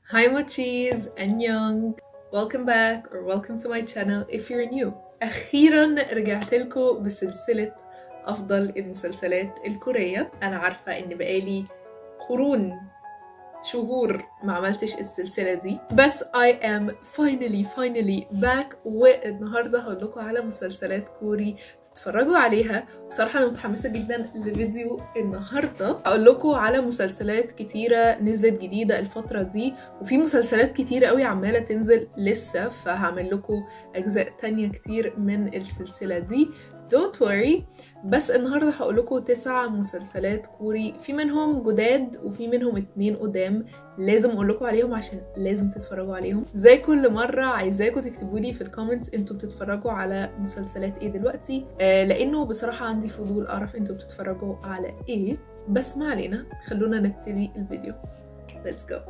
Hi mochis and young welcome back or welcome to my channel if you're new أخيرا رجعت لكم بسلسلة أفضل المسلسلات الكورية أنا عارفة إن بقالي قرون شهور ما عملتش السلسلة دي بس I am finally finally back والنهاردة هقول لكم على مسلسلات كوري تتفرجوا عليها بصراحة أنا متحمسة جدا لفيديو النهاردة هقول لكم على مسلسلات كتيرة نزلت جديدة الفترة دي وفي مسلسلات كتيرة قوي عمالة تنزل لسه فهعمل لكم أجزاء تانية كتير من السلسلة دي don't worry بس النهارده هقول لكم تسع مسلسلات كوري في منهم جداد وفي منهم اتنين قدام لازم اقول لكم عليهم عشان لازم تتفرجوا عليهم زي كل مره عايزاكم تكتبوا لي في الكومنتس انتوا بتتفرجوا على مسلسلات ايه دلوقتي آه لانه بصراحه عندي فضول اعرف انتوا بتتفرجوا على ايه بس ما علينا خلونا نبتدي الفيديو let's go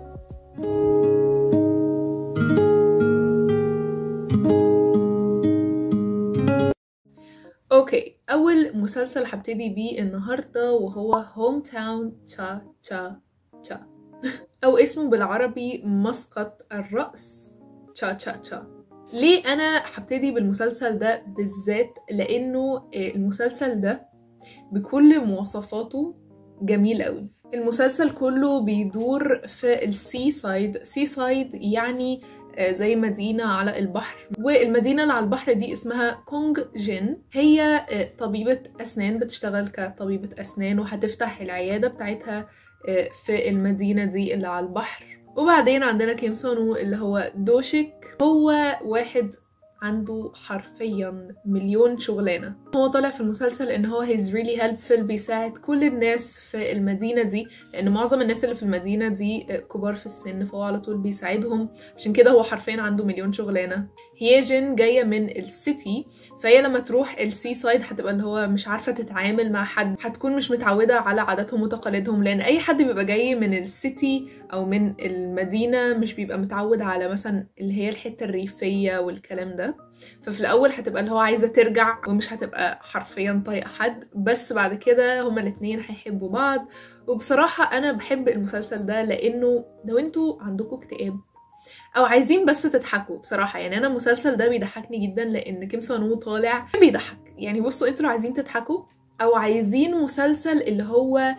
اوكي اول مسلسل هبتدي بيه النهارده وهو هوم تاون تشا تشا تشا او اسمه بالعربي مسقط الرأس تشا تشا تشا ليه انا هبتدي بالمسلسل ده بالذات لانه المسلسل ده بكل مواصفاته جميل قوي المسلسل كله بيدور في السي سايد سي سايد يعني زي مدينة على البحر والمدينة اللي على البحر دي اسمها كونج جين هي طبيبة أسنان بتشتغل كطبيبة أسنان وهتفتح العيادة بتاعتها في المدينة دي اللي على البحر وبعدين عندنا كيم سونو اللي هو دوشك هو واحد عنده حرفيا مليون شغلانة هو طالع في المسلسل ان هو he's really helpful بيساعد كل الناس في المدينة دي لان معظم الناس اللي في المدينة دي كبار في السن فهو على طول بيساعدهم عشان كده هو حرفيا عنده مليون شغلانة هي جين جاية من السيتي فهي لما تروح السي سايد هتبقى اللي هو مش عارفة تتعامل مع حد هتكون مش متعودة على عاداتهم وتقاليدهم لان اي حد بيبقى جاي من السيتي او من المدينة مش بيبقى متعود على مثلا اللي هي الحتة الريفية والكلام ده ففي الاول هتبقى اللي هو عايزه ترجع ومش هتبقى حرفيا طايقه حد بس بعد كده هما الاتنين هيحبوا بعض وبصراحه انا بحب المسلسل ده لانه لو انتوا عندكم اكتئاب او عايزين بس تضحكوا بصراحه يعني انا المسلسل ده بيضحكني جدا لان كيم سونو طالع بيضحك يعني بصوا انتوا لو عايزين تضحكوا او عايزين مسلسل اللي هو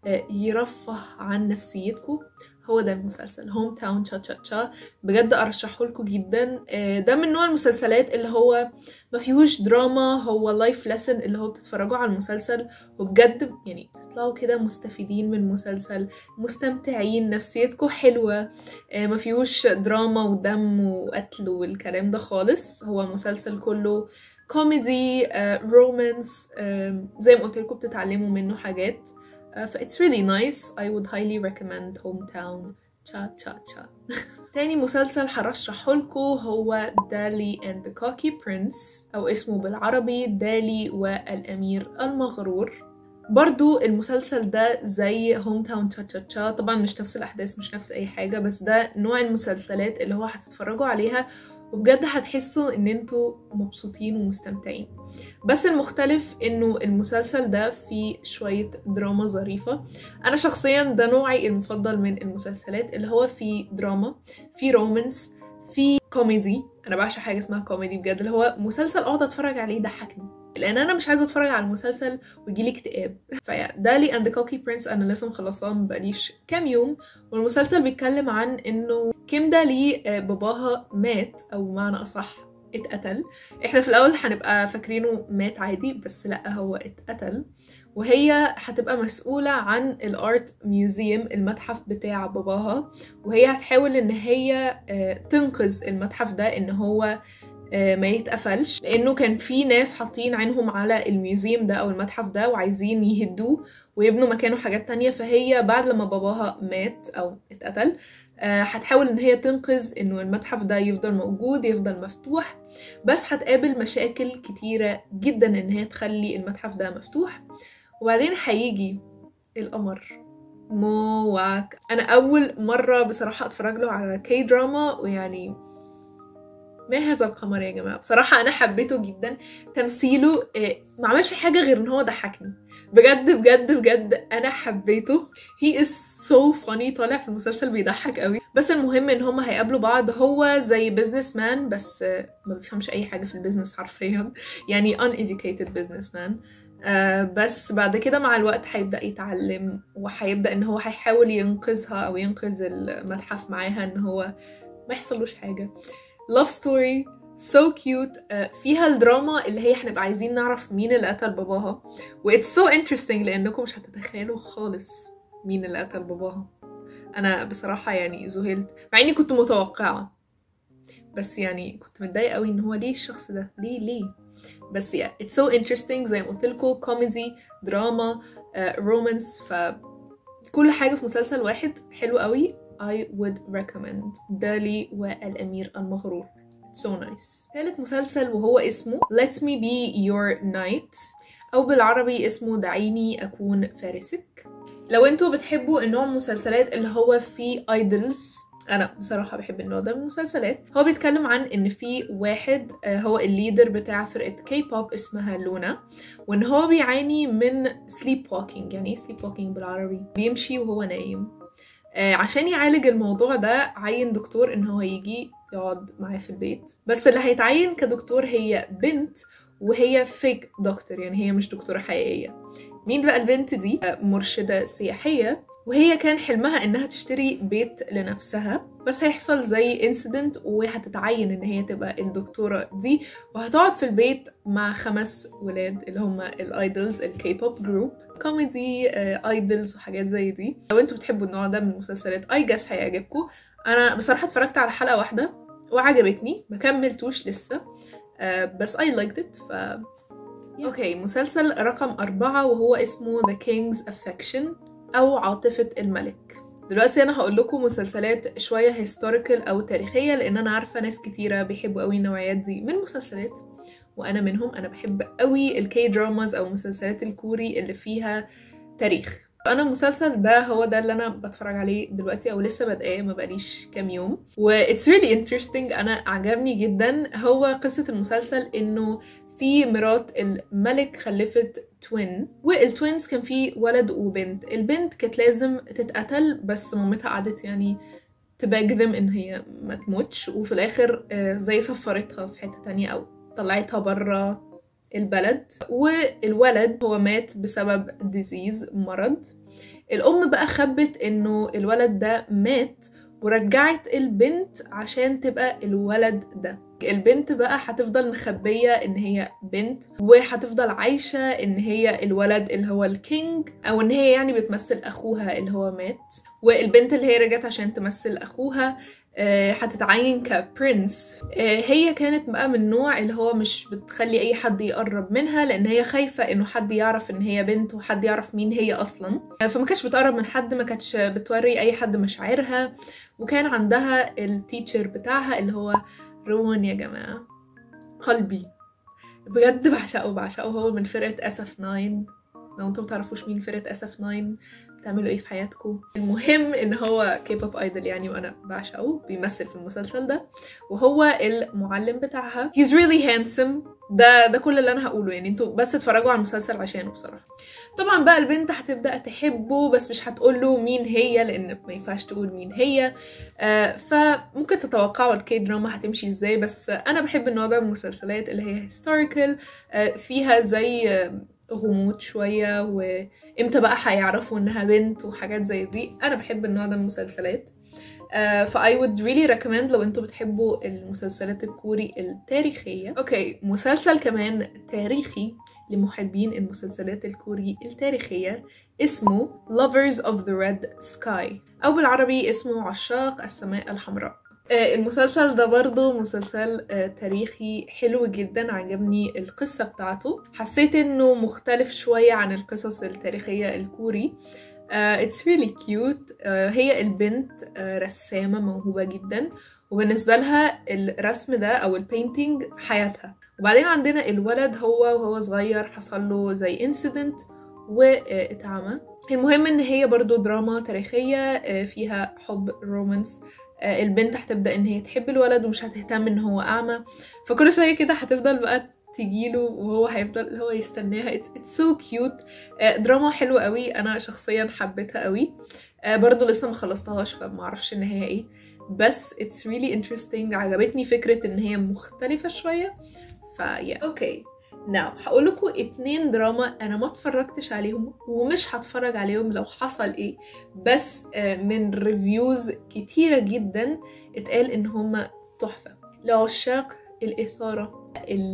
يرفه عن نفسيتكم هو ده المسلسل هوم تاون تشا تشا تشا بجد ارشحه لكم جدا ده من نوع المسلسلات اللي هو ما فيهوش دراما هو لايف ليسن اللي هو بتتفرجوا على المسلسل وبجد يعني تطلعوا كده مستفيدين من المسلسل مستمتعين نفسيتكم حلوة ما فيهوش دراما ودم وقتل والكلام ده خالص هو مسلسل كله كوميدي رومانس زي ما قلت لكم بتتعلموا منه حاجات Uh, ف it's really nice I would highly recommend Hometown cha cha cha تاني مسلسل هرشحه لكم هو دالي and the Cocky Prince أو اسمه بالعربي دالي والأمير المغرور برضو المسلسل ده زي هوم تاون تشا تشا تشا طبعا مش نفس الأحداث مش نفس أي حاجة بس ده نوع المسلسلات اللي هو هتتفرجوا عليها وبجد هتحسوا ان انتوا مبسوطين ومستمتعين بس المختلف انه المسلسل ده فيه شوية دراما ظريفة انا شخصيا ده نوعي المفضل من المسلسلات اللي هو فيه دراما فيه رومانس فيه كوميدي انا بعشق حاجة اسمها كوميدي بجد اللي هو مسلسل اقعد اتفرج عليه يضحكني لان انا مش عايزه اتفرج على المسلسل ويجيلي اكتئاب فيا دالي اند كوكي برنس انا لسه مخلصاه مبقاليش كام يوم والمسلسل بيتكلم عن انه كيم دالي باباها مات او بمعنى اصح اتقتل احنا في الاول هنبقى فاكرينه مات عادي بس لا هو اتقتل وهي هتبقى مسؤولة عن الارت ميوزيوم المتحف بتاع باباها وهي هتحاول ان هي تنقذ المتحف ده ان هو ما يتقفلش لانه كان في ناس حاطين عينهم على الميوزيوم ده او المتحف ده وعايزين يهدوه ويبنوا مكانه حاجات تانية فهي بعد لما باباها مات او اتقتل هتحاول ان هي تنقذ انه المتحف ده يفضل موجود يفضل مفتوح بس هتقابل مشاكل كتيرة جدا ان هي تخلي المتحف ده مفتوح وبعدين هيجي القمر موك انا اول مرة بصراحة اتفرج له على كي دراما ويعني ما هذا القمر يا جماعه بصراحه انا حبيته جدا تمثيله ما عملش حاجه غير ان هو ضحكني بجد بجد بجد انا حبيته he is so funny طالع في المسلسل بيضحك قوي بس المهم ان هما هيقابلوا بعض هو زي بيزنس مان بس ما بيفهمش اي حاجه في البيزنس حرفيا يعني uneducated businessman آه بس بعد كده مع الوقت هيبدأ يتعلم وهيبدأ ان هو هيحاول ينقذها او ينقذ المتحف معاها ان هو ما يحصلوش حاجة love story so cute آه فيها الدراما اللي هي هنبقى عايزين نعرف مين اللي قتل باباها و it's so interesting لانكم مش هتتخيلوا خالص مين اللي قتل باباها انا بصراحة يعني ذهلت مع اني كنت متوقعة بس يعني كنت متضايقة قوي ان هو ليه الشخص ده ليه ليه بس yeah it's so interesting زي ما قلت لكم كوميدي دراما رومانس ف كل حاجة في مسلسل واحد حلو قوي I would recommend دالي والأمير المغرور It's so nice ثالث مسلسل وهو اسمه Let me be your knight أو بالعربي اسمه دعيني أكون فارسك لو انتوا بتحبوا النوع من المسلسلات اللي هو فيه ايدلز انا بصراحه بحب النوع ده من المسلسلات هو بيتكلم عن ان في واحد هو الليدر بتاع فرقه كي بوب اسمها لونا وان هو بيعاني من سليب ووكينج يعني ايه سليب ووكينج بالعربي بيمشي وهو نايم عشان يعالج الموضوع ده عين دكتور ان هو يجي يقعد معاه في البيت بس اللي هيتعين كدكتور هي بنت وهي فيك دكتور يعني هي مش دكتوره حقيقيه مين بقى البنت دي مرشده سياحيه وهي كان حلمها انها تشتري بيت لنفسها بس هيحصل زي انسيدنت وهتتعين ان هي تبقى الدكتوره دي وهتقعد في البيت مع خمس ولاد اللي هم الايدلز الكي بوب جروب كوميدي ايدلز وحاجات زي دي لو انتوا بتحبوا النوع ده من المسلسلات اي جاس هيعجبكم انا بصراحه اتفرجت على حلقه واحده وعجبتني ما كملتوش لسه بس اي لايكد ات ف اوكي مسلسل رقم أربعة وهو اسمه The King's Affection أو عاطفة الملك دلوقتي أنا هقول لكم مسلسلات شوية هيستوريكال أو تاريخية لأن أنا عارفة ناس كتيرة بيحبوا قوي النوعيات دي من المسلسلات وأنا منهم أنا بحب قوي الكي دراماز أو المسلسلات الكوري اللي فيها تاريخ انا المسلسل ده هو ده اللي انا بتفرج عليه دلوقتي او لسه بادئه ما بقاليش كام يوم و it's really interesting انا عجبني جدا هو قصه المسلسل انه في مرات الملك خلفت توين والتوينز كان في ولد وبنت البنت كانت لازم تتقتل بس مامتها قعدت يعني تباجذم ان هي ما تموتش وفي الاخر زي سفرتها في حته تانية او طلعتها بره البلد والولد هو مات بسبب ديزيز مرض الام بقى خبت انه الولد ده مات ورجعت البنت عشان تبقى الولد ده البنت بقى هتفضل مخبية ان هي بنت وهتفضل عايشة ان هي الولد اللي هو الكينج او ان هي يعني بتمثل اخوها اللي هو مات والبنت اللي هي رجعت عشان تمثل اخوها هتتعين كبرنس هي كانت بقى من النوع اللي هو مش بتخلي اي حد يقرب منها لان هي خايفة انه حد يعرف ان هي بنت وحد يعرف مين هي اصلا فما كانتش بتقرب من حد ما كانتش بتوري اي حد مشاعرها وكان عندها التيتشر بتاعها اللي هو رون يا جماعة قلبي بجد بعشقه بعشقه هو من فرقة اسف ناين لو انتم متعرفوش مين فرقة اسف ناين بتعملوا ايه في حياتكم المهم ان هو كي بوب ايدل يعني وانا بعشقه بيمثل في المسلسل ده وهو المعلم بتاعها he's really handsome ده ده كل اللي انا هقوله يعني انتوا بس اتفرجوا على المسلسل عشانه بصراحه طبعا بقى البنت هتبدا تحبه بس مش هتقول له مين هي لان ما ينفعش تقول مين هي آه فممكن تتوقعوا الكي دراما هتمشي ازاي بس انا بحب النوع ده من المسلسلات اللي هي هيستوريكال آه فيها زي آه غموض شويه وامتى بقى هيعرفوا انها بنت وحاجات زي دي انا بحب النوع ده من المسلسلات Uh, ف I would really recommend لو انتوا بتحبوا المسلسلات الكوري التاريخية اوكي okay, مسلسل كمان تاريخي لمحبين المسلسلات الكوري التاريخية اسمه Lovers of the Red Sky أو بالعربي اسمه عشاق السماء الحمراء المسلسل ده برضه مسلسل تاريخي حلو جدا عجبني القصة بتاعته حسيت انه مختلف شوية عن القصص التاريخية الكوري uh, it's really cute uh, هي البنت uh, رسامة موهوبة جدا وبالنسبة لها الرسم ده أو البينتينج حياتها وبعدين عندنا الولد هو وهو صغير حصل له زي انسيدنت واتعمى المهم ان هي برضو دراما تاريخية فيها حب رومانس البنت هتبدأ ان هي تحب الولد ومش هتهتم ان هو اعمى فكل شوية كده هتفضل بقى تجيله وهو هيفضل هو يستناها it's so cute آه، دراما حلوة قوي انا شخصيا حبيتها قوي آه، برضو لسه ما خلصتهاش فما اعرفش النهاية ايه بس it's really interesting عجبتني فكرة ان هي مختلفة شوية فيا اوكي ناو هقول لكم اتنين دراما انا ما اتفرجتش عليهم ومش هتفرج عليهم لو حصل ايه بس آه، من ريفيوز كتيرة جدا اتقال ان هما تحفة لعشاق الإثارة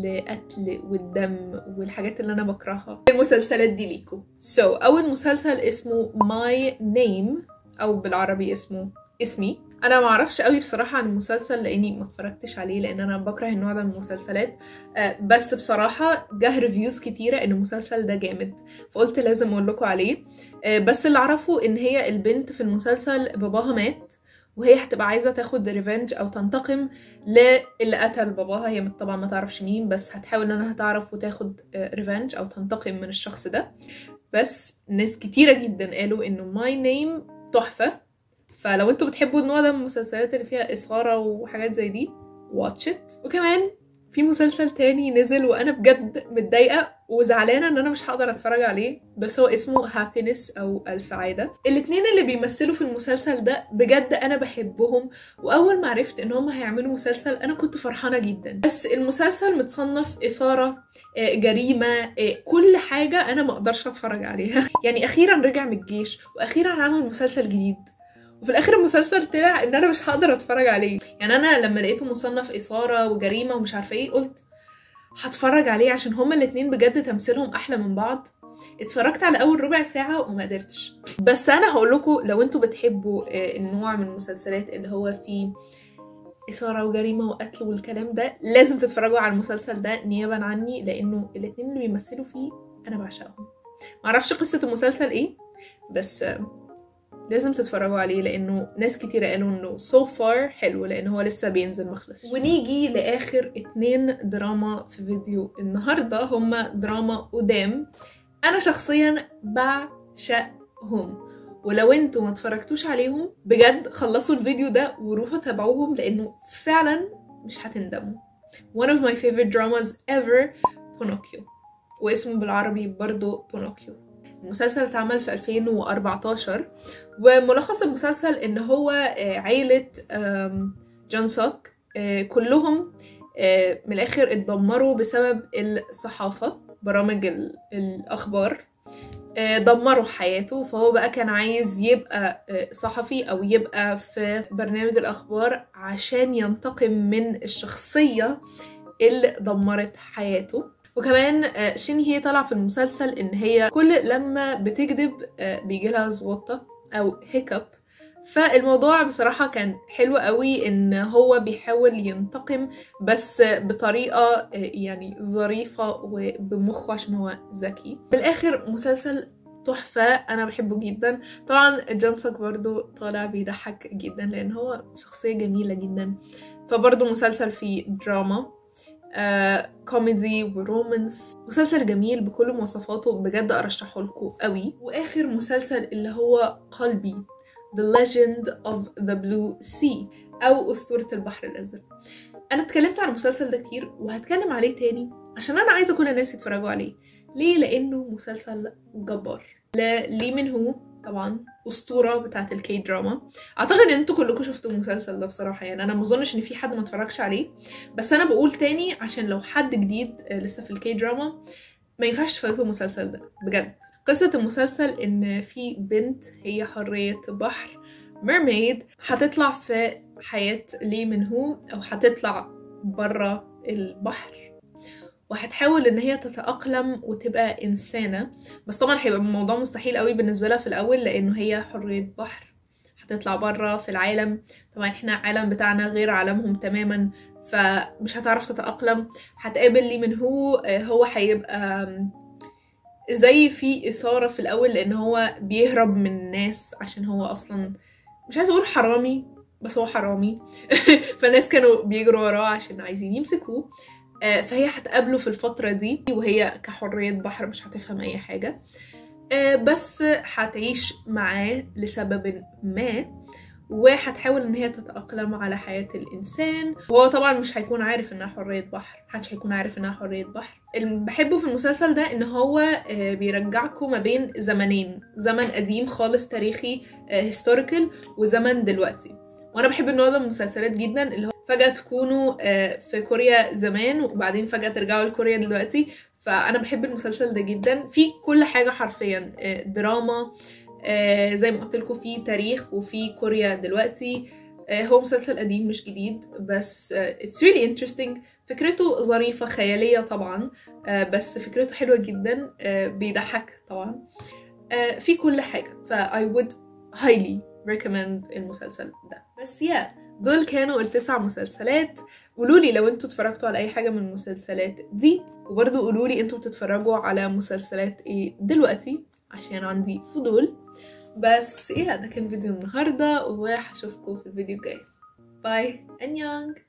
القتل والدم والحاجات اللي أنا بكرهها المسلسلات دي ليكم so أول مسلسل اسمه My Name أو بالعربي اسمه اسمي انا ما اعرفش قوي بصراحه عن المسلسل لاني ما اتفرجتش عليه لان انا بكره النوع ده من المسلسلات آه، بس بصراحه جه ريفيوز كتيره ان المسلسل ده جامد فقلت لازم اقول لكم عليه آه، بس اللي اعرفه ان هي البنت في المسلسل باباها مات وهي هتبقى عايزه تاخد ريفنج او تنتقم للي قتل باباها هي طبعا ما تعرفش مين بس هتحاول انها تعرف وتاخد ريفنج او تنتقم من الشخص ده بس ناس كتيره جدا قالوا انه ماي نيم تحفه فلو انتوا بتحبوا النوع ده من المسلسلات اللي فيها اثاره وحاجات زي دي واتش ات وكمان في مسلسل تاني نزل وانا بجد متضايقه وزعلانه ان انا مش هقدر اتفرج عليه بس هو اسمه هابينس او السعاده الاتنين اللي بيمثلوا في المسلسل ده بجد انا بحبهم واول ما عرفت ان هم هيعملوا مسلسل انا كنت فرحانه جدا بس المسلسل متصنف اثاره آه، جريمه آه، كل حاجه انا ما اقدرش اتفرج عليها يعني اخيرا رجع من الجيش واخيرا عمل مسلسل جديد وفي الاخر المسلسل طلع ان انا مش هقدر اتفرج عليه يعني انا لما لقيته مصنف اثاره وجريمه ومش عارفه ايه قلت هتفرج عليه عشان هما الاتنين بجد تمثيلهم احلى من بعض اتفرجت على اول ربع ساعه وما قدرتش بس انا هقول لكم لو انتوا بتحبوا آه، النوع من المسلسلات اللي هو فيه إثارة وجريمة وقتل والكلام ده لازم تتفرجوا على المسلسل ده نيابا عني لأنه الاتنين اللي بيمثلوا فيه أنا بعشقهم معرفش قصة المسلسل إيه بس آه، لازم تتفرجوا عليه لانه ناس كتير قالوا انه so far حلو لان هو لسه بينزل مخلص ونيجي لاخر اتنين دراما في فيديو النهارده هما دراما قدام انا شخصيا بعشقهم ولو انتوا ما اتفرجتوش عليهم بجد خلصوا الفيديو ده وروحوا تابعوهم لانه فعلا مش هتندموا one of my favorite dramas ever بونوكيو واسمه بالعربي برضو بونوكيو المسلسل اتعمل في 2014 وملخص المسلسل ان هو آه، عيلة آم، جون سوك آه، كلهم آه، من الاخر اتدمروا بسبب الصحافة برامج ال- الاخبار آه، دمروا حياته فهو بقى كان عايز يبقى آه، صحفي او يبقى في برنامج الاخبار عشان ينتقم من الشخصية اللي دمرت حياته وكمان آه، شين هي طالعة في المسلسل ان هي كل لما بتكذب آه، بيجيلها زوطة او هيكب فالموضوع بصراحة كان حلو قوي ان هو بيحاول ينتقم بس بطريقة آه، يعني ظريفة وبمخه عشان هو ذكي بالاخر مسلسل تحفة أنا بحبه جدا طبعا جونسك برضو طالع بيضحك جدا لأن هو شخصية جميلة جدا فبرضو مسلسل فيه دراما آه، كوميدي ورومانس مسلسل جميل بكل مواصفاته بجد ارشحه لكم قوي واخر مسلسل اللي هو قلبي The Legend of the Blue Sea او اسطورة البحر الازرق انا اتكلمت عن المسلسل ده كتير وهتكلم عليه تاني عشان انا عايزه كل الناس يتفرجوا عليه ليه لانه مسلسل جبار لا لي من هو طبعا اسطوره بتاعه الكي دراما اعتقد ان انتوا كلكم شفتوا المسلسل ده بصراحه يعني انا ما اظنش ان في حد ما اتفرجش عليه بس انا بقول تاني عشان لو حد جديد آه، لسه في الكي دراما ما ينفعش تفوتوا المسلسل ده بجد قصة المسلسل ان في بنت هي حرية بحر ميرميد هتطلع في حياة لي من هو او هتطلع برا البحر وهتحاول ان هي تتأقلم وتبقى انسانة بس طبعا هيبقى الموضوع مستحيل قوي بالنسبة لها في الاول لانه هي حرية بحر هتطلع برا في العالم طبعا احنا العالم بتاعنا غير عالمهم تماما فمش هتعرف تتأقلم هتقابل لي من هو آه، هو هيبقى آم، زي في إثارة في الأول لأن هو بيهرب من الناس عشان هو أصلا مش عايزة أقول حرامي بس هو حرامي فالناس كانوا بيجروا وراه عشان عايزين يمسكوه آه، فهي هتقابله في الفترة دي وهي كحرية بحر مش هتفهم أي حاجة آه، بس هتعيش معاه لسبب ما وهتحاول ان هي تتأقلم على حياة الانسان وهو طبعا مش هيكون عارف انها حرية بحر محدش هيكون عارف انها حرية بحر اللي بحبه في المسلسل ده ان هو آه، بيرجعكم ما بين زمنين زمن قديم خالص تاريخي هيستوريكال وزمن دلوقتي وانا بحب النوع ده من المسلسلات جدا اللي هو فجأة تكونوا آه، في كوريا زمان وبعدين فجأة ترجعوا لكوريا دلوقتي فانا بحب المسلسل ده جدا في كل حاجة حرفيا آه، دراما آه، زي ما قلت لكم في تاريخ وفي كوريا دلوقتي آه، هو مسلسل قديم مش جديد بس آه، it's really interesting فكرته ظريفة خيالية طبعا آه، بس فكرته حلوة جدا آه، بيضحك طبعا آه، في كل حاجة ف I would highly recommend المسلسل ده بس يا دول كانوا التسع مسلسلات قولولي لو انتوا اتفرجتوا على اي حاجة من المسلسلات دي وبرضه قولولي انتوا بتتفرجوا على مسلسلات ايه دلوقتي عشان عندي فضول بس ايه ده كان فيديو النهاردة وهشوفكم في الفيديو الجاي باي انيانج